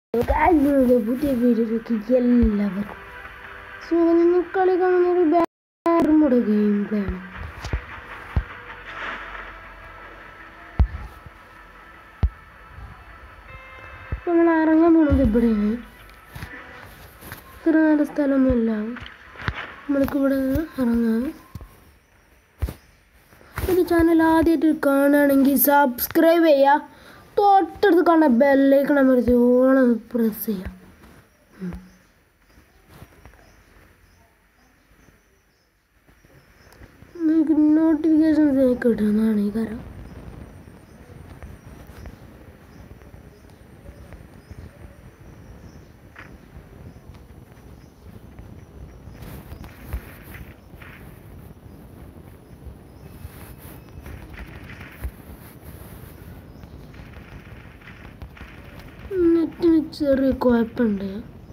കാര്യം പുതിയ വീഡിയോയിലേക്ക് എല്ലാവർക്കും സുഖം നിങ്ങൾ കളി കാണുന്ന ഒരു ബാറുമുടെ ഗെയിം പ്ലേ ആണ് നമ്മൾ ഇറങ്ങാൻ പോണത് ഇവിടെയാണ് ഇത്ര നല്ല സ്ഥലമൊന്നുമില്ല നമ്മൾക്ക് ഇവിടെ ഇറങ്ങാം ഇത് ചാനൽ ആദ്യമായിട്ട് കാണുകയാണെങ്കിൽ സബ്സ്ക്രൈബ് ചെയ്യുക തൊട്ടടുത്ത് കാണുന്ന ബെല്ലൈക്കൺ അമർത്തി ഓണം പ്രസ് ചെയ്യാം ഉം. നിങ്ങൾക്ക് നോട്ടിഫിക്കേഷൻസ് കിട്ടുന്നതാണ് ഈ കാര്യം നെറ്റിന് ചെറിയ കുഴപ്പമുണ്ട്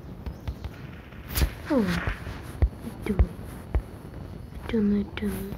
ഓ നെറ്റ് പോയി നെറ്റൊന്ന് നെറ്റൊന്ന്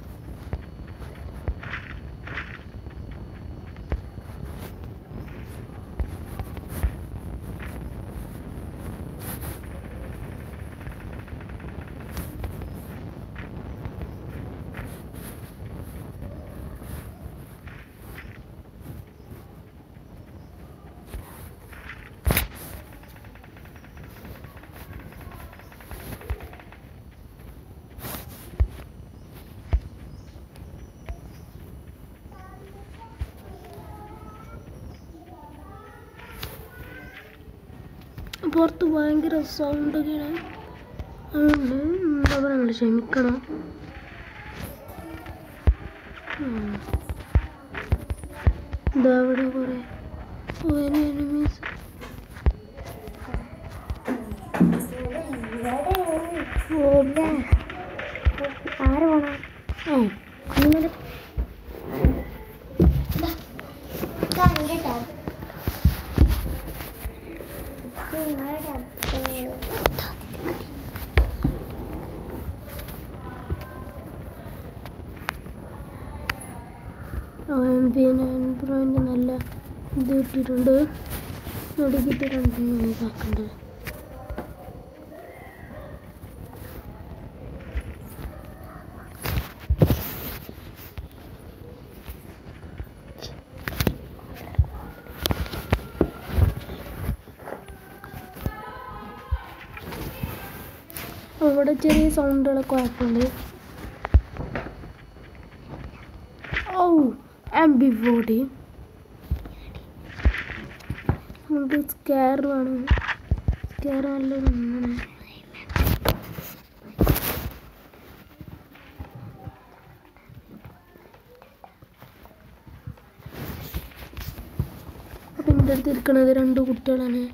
പുറത്ത് ഭയങ്കര സൗണ്ടൊക്കെയാണ് അതുകൊണ്ട് എന്താ പറയുക നിങ്ങൾ ക്ഷമിക്കണം ഉം. ഇതാ അവിടെ കുറേ എനിമീസ് ആര് പോണം ഓ നിങ്ങൾ എം പി നയൻ പ്രോയിൻ്റ് നല്ല ഇത് ഇട്ടിട്ടുണ്ട് നടുക്കിട്ടിട്ടുണ്ട് ഇതാക്കേണ്ടത് അവിടെ ചെറിയ സൗണ്ടുകളൊക്കെ കുഴപ്പമുണ്ട് ഓ എം ബി ഫോർട്ടി നമുക്ക് സ്കെയർ വേണം സ്കെയർ നല്ലൊരു ഒന്നാണ് അപ്പം എൻ്റെ അടുത്ത് ഇരിക്കണത് രണ്ട് കുട്ടികളാണ്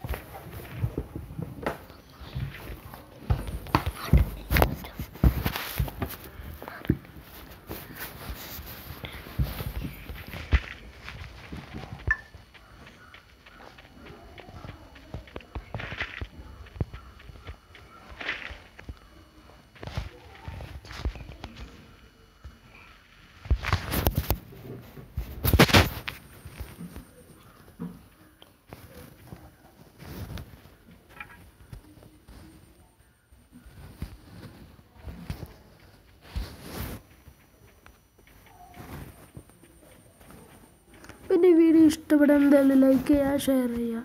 പിന്നെ വീഡിയോ ഇഷ്ടപ്പെടാൻ എന്തായാലും ലൈക്ക് ചെയ്യുക ഷെയർ ചെയ്യുക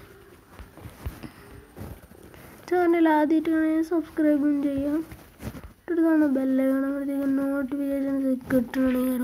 ചാനൽ ആദ്യമായിട്ടാണെങ്കിൽ സബ്സ്ക്രൈബും ചെയ്യാം തൊട്ടടുത്താണ് ബെല്ല് കാണുമ്പോഴത്തേക്കും നോട്ടിഫിക്കേഷൻസ് കിട്ടണമെങ്കിൽ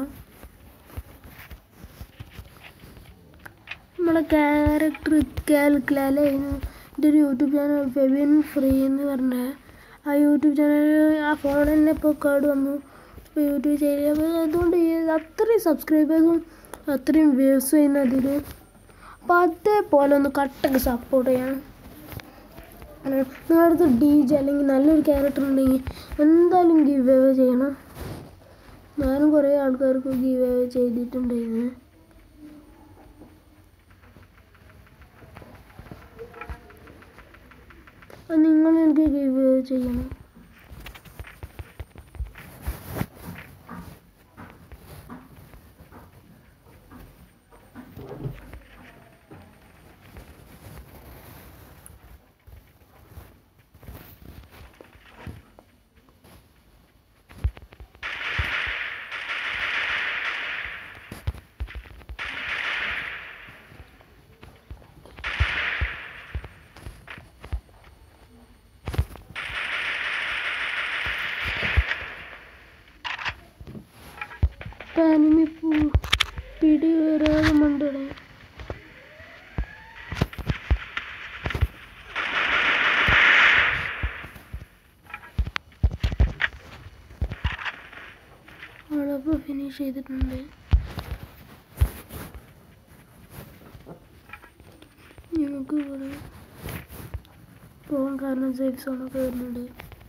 നമ്മളെ ക്യാരക്ടർ കാൽക്കുലാലായിരുന്നു എൻ്റെ ഒരു യൂട്യൂബ് ചാനൽ ഫെബിൻ ഫ്രീ എന്ന് പറഞ്ഞ ആ യൂട്യൂബ് ചാനൽ ആ ഫോൺ തന്നെ ഇപ്പോൾ കേട് വന്നു ഇപ്പോൾ യൂട്യൂബ് ചെയ്ത് അപ്പോൾ അതുകൊണ്ട് ഈ അത്രയും സബ്സ്ക്രൈബേഴ്സും അത്രയും വ്യൂസും ചെയ്യുന്ന അതിൽ അപ്പോൾ അതേപോലെ ഒന്ന് കട്ടൊക്കെ സപ്പോർട്ട് ചെയ്യണം നിങ്ങളുടെ അടുത്ത് ഡി ജെ അല്ലെങ്കിൽ നല്ലൊരു ക്യാരക്ടർ ഉണ്ടെങ്കിൽ എന്തായാലും ഗിവ് അവേ ചെയ്യണം ഞാനും കുറേ ആൾക്കാർക്ക് ഗിവ് അവേ ചെയ്തിട്ടുണ്ടായിരുന്നു അപ്പോൾ നിങ്ങൾ എനിക്ക് ഗിവ് അവേ ചെയ്യണം ഫിനിഷ് ചെയ്തിട്ടുണ്ട് നമുക്ക് ഇവിടെ പോകാൻ കാരണം സേഫ് സോണൊക്കെ വരുന്നുണ്ട്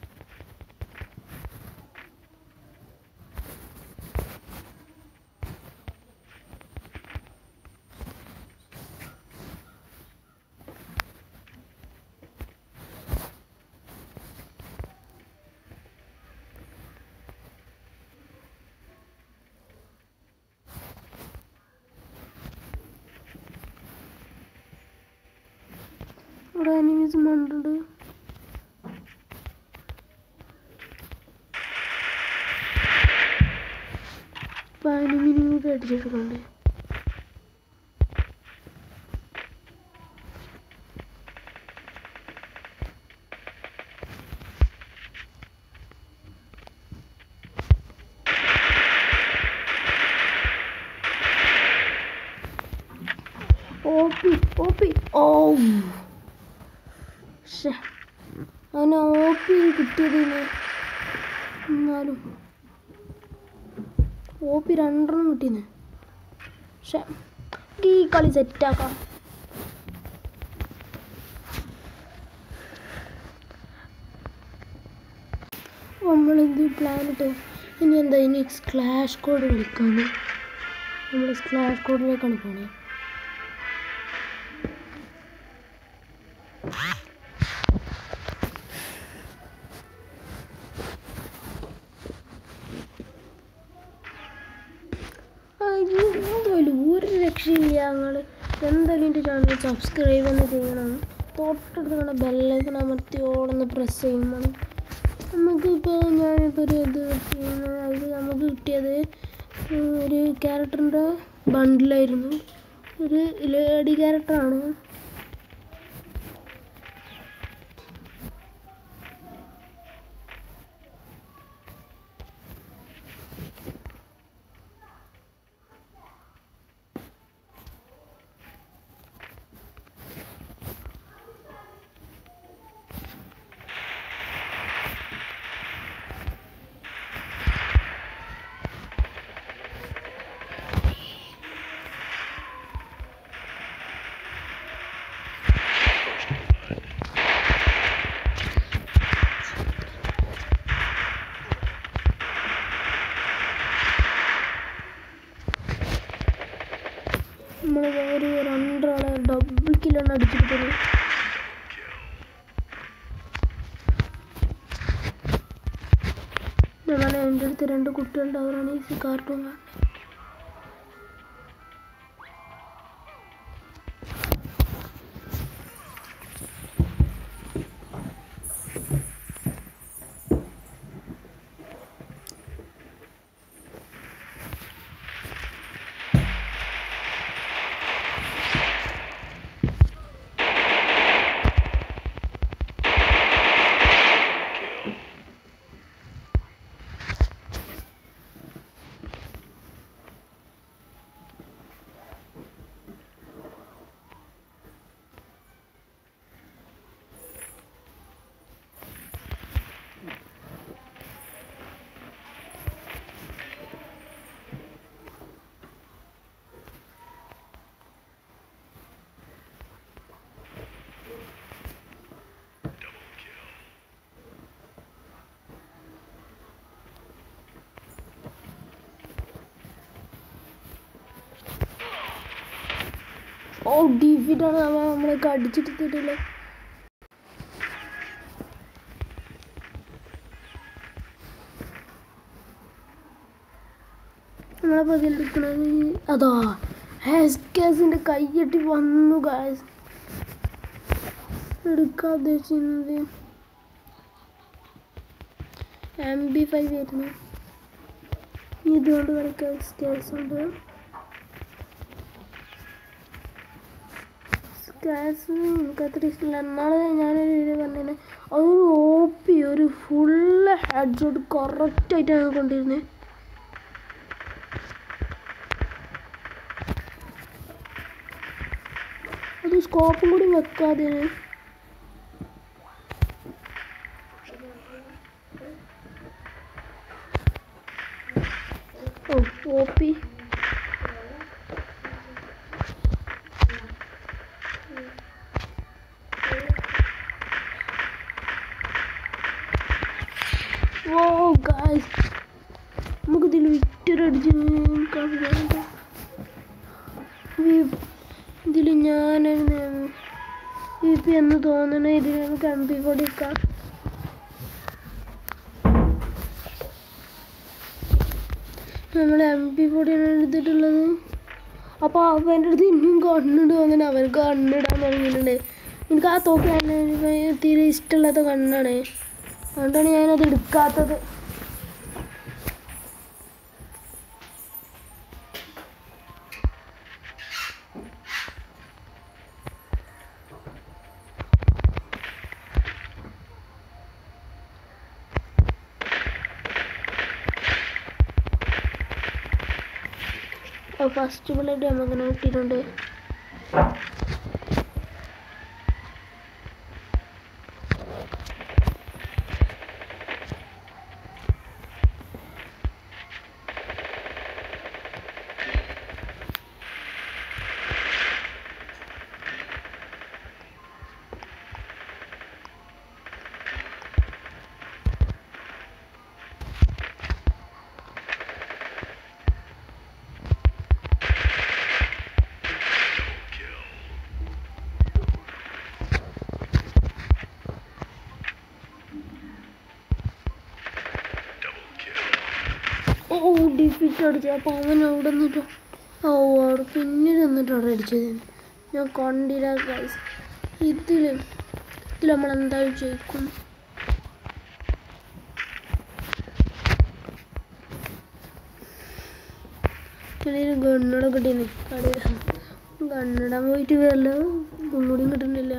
ഇവിടെ അനിമീസ് മണ്ടുണ്ട് ഇപ്പൊ അനിമിനും കൂടി അടിച്ചിട്ടുണ്ട് ഓപ്പി ഓപ്പി ഓ ശ്ശെ. അവന് ഓപ്പി കിട്ടിയതിന് എന്നാലും ഓപ്പി രണ്ടെണ്ണം കിട്ടിയെന്ന് പക്ഷെ ഈ കളി സെറ്റാക്കാം നമ്മളിത് പ്ലാൻ ഇട്ട് ഇനി എന്താ ഇനി സ്ക്ലാഷ് കോഡ് കളിക്കാണ് നമ്മൾ സ്ക്ലാഷ് കോഡിലേക്കാണ് പോണേ അയ്യോ, എന്തായാലും ഒരു രക്ഷയില്ല ഞങ്ങൾ എന്തായാലും എൻ്റെ ചാനൽ സബ്സ്ക്രൈബ് തന്നെ ചെയ്യണം തൊട്ടടുത്ത് കണ്ട ബെല്ലൈക്കൺ അമർത്തി ഓടന്ന് പ്രസ് ചെയ്യുമ്പോൾ നമുക്കിപ്പോൾ ഞാനിപ്പോൾ ഒരു ഇത് ചെയ്യുന്നത് അതിൽ നമുക്ക് കിട്ടിയത് ഒരു ക്യാരക്ടറിൻ്റെ ബണ്ടിലായിരുന്നു ഒരു ലേഡി ക്യാരക്ടറാണ് നമ്മൾ ഒരു രണ്ടാളെ ഡബിൾ കില്ലാണ് അടിച്ചിട്ട് നമ്മളെ എൻ്റെ അടുത്ത് രണ്ട് കുട്ടികളുടെ അവരാണ് ഈ കാർട്ടൂൺ കാണുന്നത് ഓ ഡിഫിറ്റാണ് അവൻ നമ്മളൊക്കെ അടിച്ചെടുത്തിട്ടില്ല നമ്മളെ പതിലെടുക്കണത് അതാ ഹാസ്കാസിന്റെ കൈയ്യട്ടി വന്നു ഗാസ് എടുക്കാൻ ഉദ്ദേശിക്കുന്നത് എം ബി ഫൈവ് ആയിരുന്നു ഇതുകൊണ്ട് കളിക്കാൻ സ്കേൽസ് ഉണ്ട് സ്കാസ് എനിക്ക് അത്ര ഇഷ്ടമില്ല എന്നാളെ ഞാനൊരു വീഡിയോ പറഞ്ഞിരുന്നത് അതൊരു ഒ പി ഒരു ഫുള്ള് ഹെഡ് ഷോട്ട് കറക്റ്റായിട്ടാണ് കൊണ്ടിരുന്നത് അത് സ്കോപ്പും കൂടി വെക്കാതെ ഓ ഒ പി ഓ ഗായ്സ് നമുക്ക് ഇതിൽ വിക്ടറടിച്ച് ഇതിൽ ഞാൻ ഇപ്പം എന്ന് തോന്നണ ഇതിൽ നമുക്ക് എം പി കൊടുക്കാം നമ്മൾ എം പി പൊടിയാണ് എടുത്തിട്ടുള്ളത് അപ്പോൾ അവൻ്റെ അടുത്ത് ഇനിയും കണ്ണിട്ട് തോന്നുന്നു അവർ കണ്ണിടാൻ തുടങ്ങിയിട്ടുണ്ട് എനിക്ക് ആ തോക്ക് തന്നെ എനിക്ക് തീരെ ഇഷ്ടമില്ലാത്ത കണ്ണാണ് അതുകൊണ്ടാണ് ഞാനത് എടുക്കാത്തത് ഫസ്റ്റ് ബുള്ളറ്റ് നമുക്കിങ്ങനെ കിട്ടിയിട്ടുണ്ട് ഓ ഡിഫിറ്റ് അടിച്ചു അപ്പോൾ അവൻ അവിടെ നിന്നിട്ട് ഓ അവിടെ പിന്നീട് നിന്നിട്ട് അവിടെ അടിച്ചത് ഞാൻ കണ്ടില്ല ഗൈസ് ഇതിൽ ഇതിൽ നമ്മൾ എന്തായാലും ജയിക്കും ചെറിയൊരു ഗണ്ണട കിട്ടീന് കടയിൽ ഗണ്ണിടാൻ പോയിട്ട് വരല്ല ഒന്നുകൂടിയും കിട്ടുന്നില്ല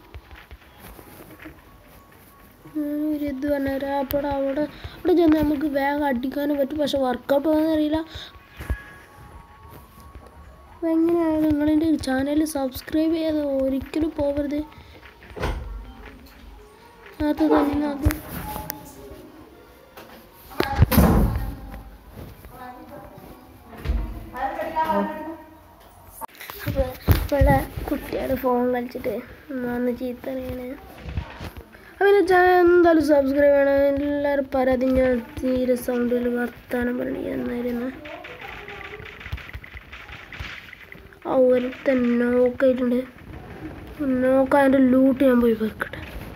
ഒരു ഇത് പറഞ്ഞാൽ അപ്പോൾ അവിടെ അവിടെ ചെന്ന് നമുക്ക് വേഗം അടിക്കാനും പറ്റും പക്ഷെ വർക്കൗട്ട് ആകാൻ അറിയില്ല അപ്പോൾ എങ്ങനെയാണ് നിങ്ങളെൻ്റെ ചാനൽ സബ്സ്ക്രൈബ് ചെയ്യാതെ ഒരിക്കലും പോകരുത് അത് തന്നെ അത് അപ്പോൾ ഇവിടെ കുട്ടികൾ ഫോൺ കളിച്ചിട്ട് വന്ന് ചീത്ത അറിയണേ അവനെ ചാനൽ എന്തായാലും സബ്സ്ക്രൈബ് ചെയ്യണം എല്ലാവരും പരാതി ഞാൻ തീരെ സൗണ്ടിൽ വർത്താനം പറയണ എന്നായിരുന്നു ആ ഒരുത്തൻ നോക്കായിട്ടുണ്ട് നോക്കാൻ അതിൻ്റെ ലൂട്ട് ഞാൻ പോയി വെക്കട്ടെ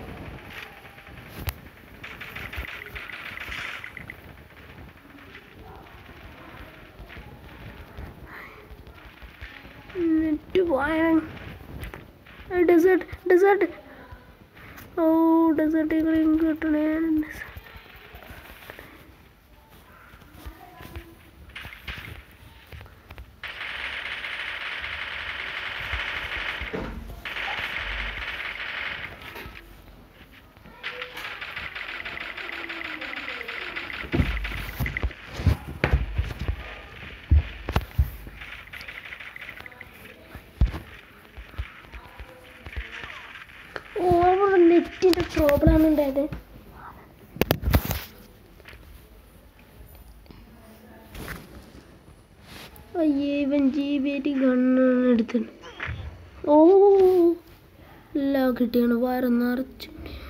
നെറ്റ് പോയ ഡെസേർട്ട് ഡെസേർട്ട് ഓ ഡെസേർട്ട് കിട്ടണേ ഓ അവിടെ നെറ്റിൻ്റെ പ്രോബ്ലം ആണ് ഉണ്ടായത് അയ്യേ ഇവൻ ജി ബി ആയിട്ട് ഗണ്ണാണ് എടുത്തത് ഓ എല്ലാം കിട്ടിയാണ് വയറ് നിറച്ച്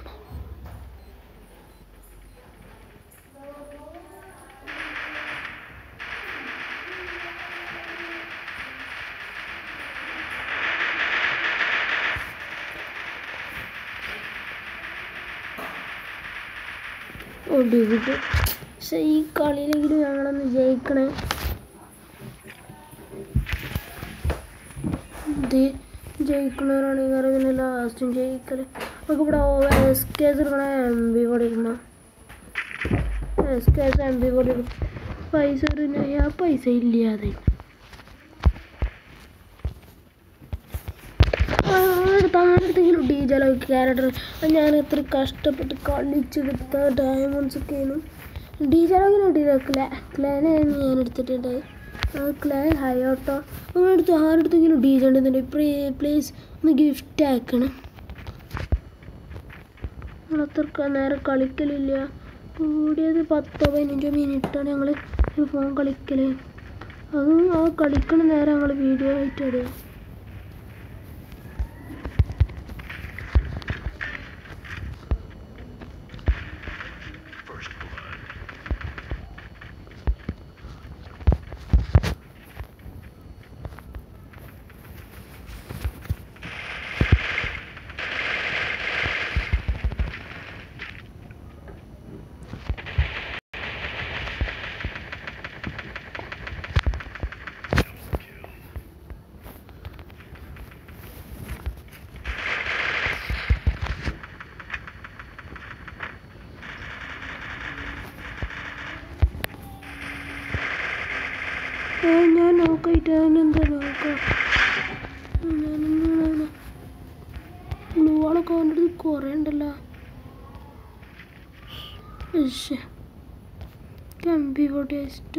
ഒടിവിട്ട് പക്ഷെ ഈ കളിയിലെങ്കിലും ഞങ്ങളൊന്ന് ജയിക്കണേ ഇത് ജയിക്കണവരാണെങ്കിൽ അറിയുന്ന ലാസ്റ്റും ജയിക്കല് നമുക്ക് ഇവിടെ എസ് കെ എസ് എടുക്കണ എം ബി കൊടുക്കണം S K S M B കൊടുക്കണം പൈസ ഇടുന്ന ആ പൈസ ഇല്ലാതെ താഴത്തെങ്കിലും ഡി ജലോ ക്യാരക്ടർ ഞാൻ എത്ര കഷ്ടപ്പെട്ട് കളിച്ചെടുത്ത ഡയമണ്ട്സ് ഒക്കെയാണ് ഡി ജലോക്കിന് കിട്ടിയില്ല ക്ലാ ക്ലാനാണ് ഞാൻ എടുത്തിട്ടുണ്ട് ആ ക്ലാൻ ഹയോട്ടോ നമ്മളെടുത്ത് ആരെടുത്തെങ്കിലും ഡി ജെ ഉണ്ടെന്നുണ്ടെങ്കിൽ പ്ലീസ് ഒന്ന് ഗിഫ്റ്റ് ആക്കണം നമ്മളത്ര നേരം കളിക്കലില്ല കൂടിയത് പത്തോ പതിനഞ്ചോ മിനിറ്റാണ് ഞങ്ങൾ ഫോൺ കളിക്കൽ അത് ആ കളിക്കണ നേരം ഞങ്ങൾ വീഡിയോ ആയിട്ട് ഇടുക ഏ, ഞാൻ നോക്കിയിട്ട് അതിനെന്താ നോക്കാം ഞാനൊന്നും ഗ്ലൂവാളൊക്കെ അവൻ്റെ അടുത്ത് കുറേ ഉണ്ടല്ലോ പക്ഷേ കമ്പി ഫോർട്ടി എസ്റ്റു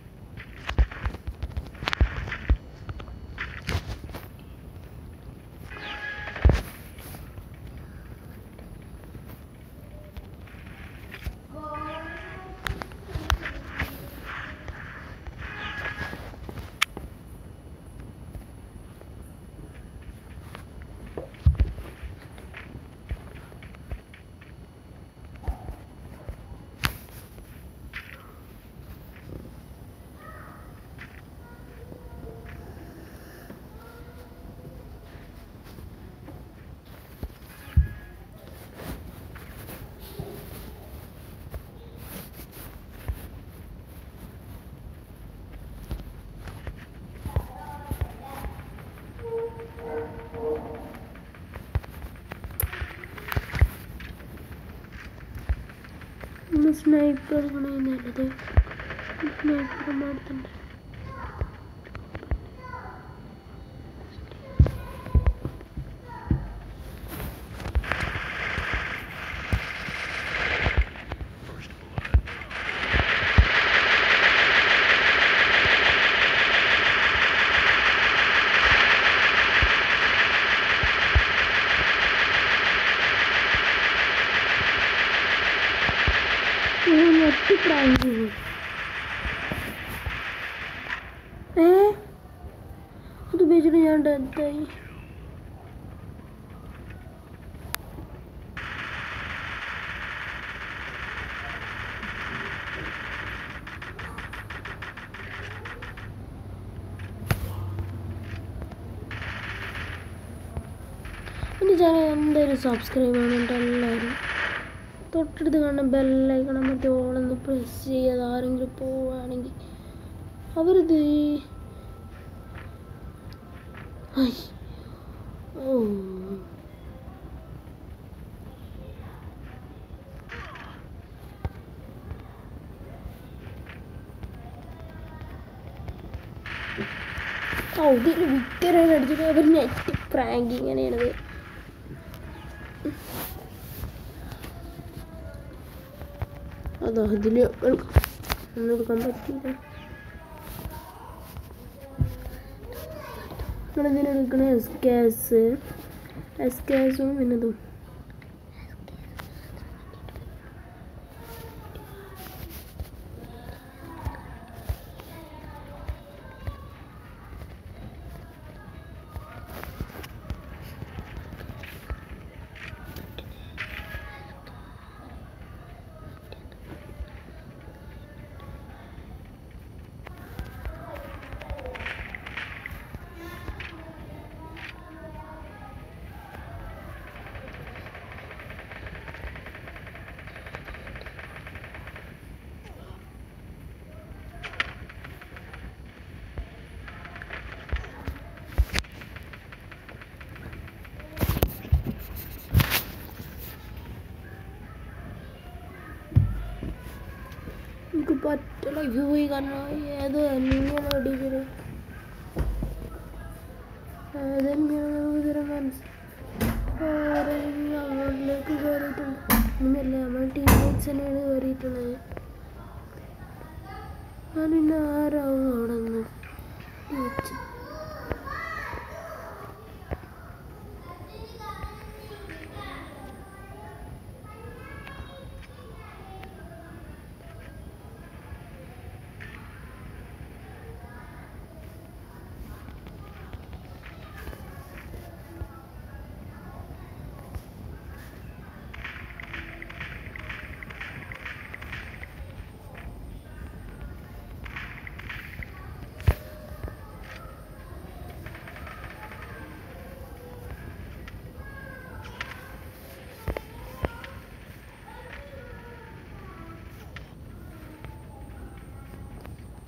നമ്മൾ സ്നൈപ്പർ എടുക്കണേ നല്ലത് സ്നൈപ്പർ ಮಾಡ್ತಂಡೆ നെറ്റ് പ്രാങ്ക് ഏ അത് ഉപയോഗിച്ചിട്ട് ഞാൻ ഡെത്തായി എൻ്റെ ചാനൽ എന്തായാലും സബ്സ്ക്രൈബ് ചെയ്യണം എല്ലാവരും തൊട്ടടുത്ത് കാണുന്ന ബെല്ലൈക്കണം മറ്റേ ഓളൊന്ന് പ്രസ് ചെയ്യാതെ ആരെങ്കിലും പോവുകയാണെങ്കിൽ അവരിത് ഐ. ഓ ഓ ഇതിൽ വിക്കറാണ് അടിച്ചിട്ട് അവർ നെറ്റ് പ്രാങ്ക് ഇങ്ങനെയാണത് അതോ ഇതിൽ ഒന്നും എടുക്കാൻ പറ്റില്ല നമ്മളിതിനെടുക്കണ എസ് ഗ്യാസ് എസ് ഗ്യാസും പിന്നെ ഇതും എനിക്ക് പറ്റ ലൈഫ് പോയി കാരണം ഏത് എന്നെയാണ് അടിച്ചത് ഏതെന്നെയാണ് ഇതുവരെ മനസ്സിലാക്കി അങ്ങോട്ടിലേക്ക് കയറിയിട്ടുണ്ട് ഒന്നുമല്ല നമ്മൾ ടീമേറ്റ്സ് തന്നെയാണ് കയറിയിട്ടുള്ളത് ഞാൻ പിന്നെ ആരാവും അവിടെ നിന്ന് വിളിച്ച്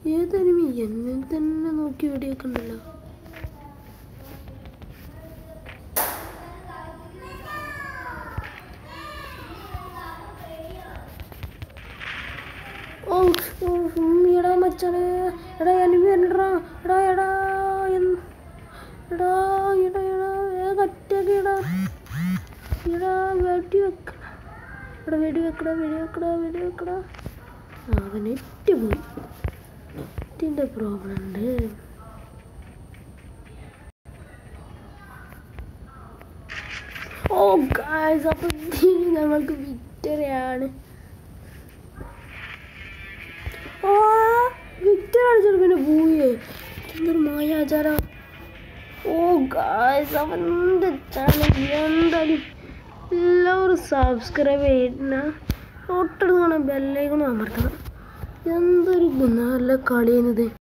ഏതൊരുമി എന്നെ തന്നെ നോക്കി വെടിയൊക്കെ ഉണ്ടല്ലോ ഓ ഓ, ഉം, എടാ മച്ചാനെ എടാ എനിമി വരണ്ടാ എടാ എടാ എന്ന്- എടാ എടാ എടാ വേഗം അറ്റാക്ക് എടാ എടാ വെടി വെക്കട എടാ വെടി വെക്കടാ വെടി വെക്കടാ വെടി വെക്കടാ അവൻ നെറ്റ് പോയി നെറ്റിൻ്റെ പ്രോബ്ലം ഉണ്ട് ഓ ഗായ്സ് അപ്പം ഞങ്ങൾക്ക് വിക്ടറിയാണ് ആ വിക്ടർ അടിച്ചിട്ട് പിന്നെ പോയേ എന്തൊരു മായാചാര ഓ ഗായ്സ് അവൻ്റെ ചാനൽ എന്തായാലും എല്ലാവരും സബ്സ്ക്രൈബ് ചെയ്യണ തൊട്ടടുത്ത് കാണാൻ ബെല്ലൈക്കണം അമർത്തണം എന്തൊരു നല്ല കളിയാണിത്